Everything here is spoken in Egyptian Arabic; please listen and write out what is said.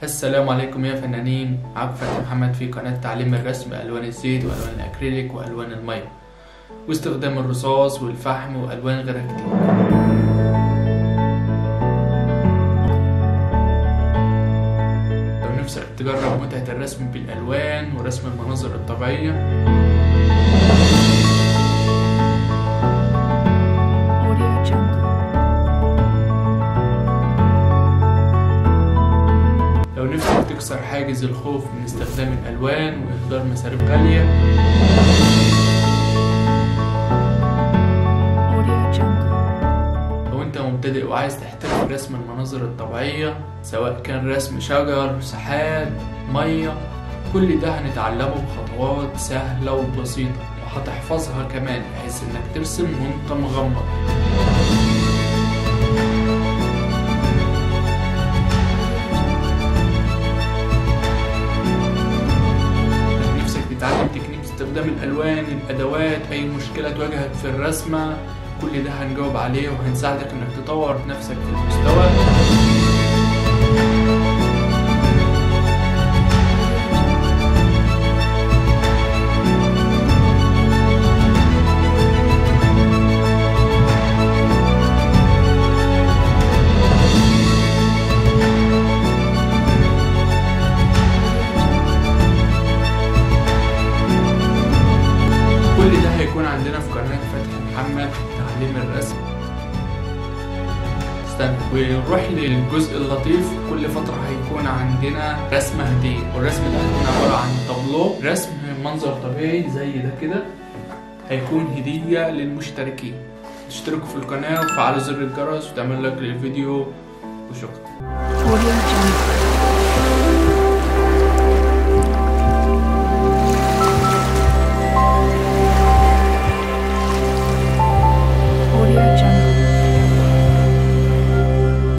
السلام عليكم يا فنانين عبد فتحي محمد في قناة تعليم الرسم بألوان الزيت وألوان الأكريليك وألوان المية واستخدام الرصاص والفحم وألوان غيرها كتير لو نفسك تجرب متعة الرسم بالألوان ورسم المناظر الطبيعية Audio Jungle. لو نفسك تكسر حاجز الخوف من استخدام الألوان وإهدار مصاريف غالية Audio Jungle. لو انت مبتدئ وعايز تحترف رسم المناظر الطبيعية سواء كان رسم شجر سحاب مية كل ده هنتعلمه بخطوات سهلة وبسيطة وهتحفظها كمان بحيث انك ترسم وانت مغمض لو نفسك تتعلم تكنيك استخدام الالوان الادوات اي مشكلة تواجهك في الرسمة كل ده هنجاوب عليه وهنساعدك انك تطور نفسك في المستوى كل ده هيكون عندنا في قناة فتحي محمد تعليم الرسم استنى ونروح للجزء اللطيف كل فترة هيكون عندنا رسمة هدية والرسم ده هيكون عبارة عن تابلو رسم منظر طبيعي زي ده كده هيكون هدية للمشتركين تشتركوا في القناة وفعلوا زر الجرس وتعملوا لايك للفيديو وشكرا Audio Jungle.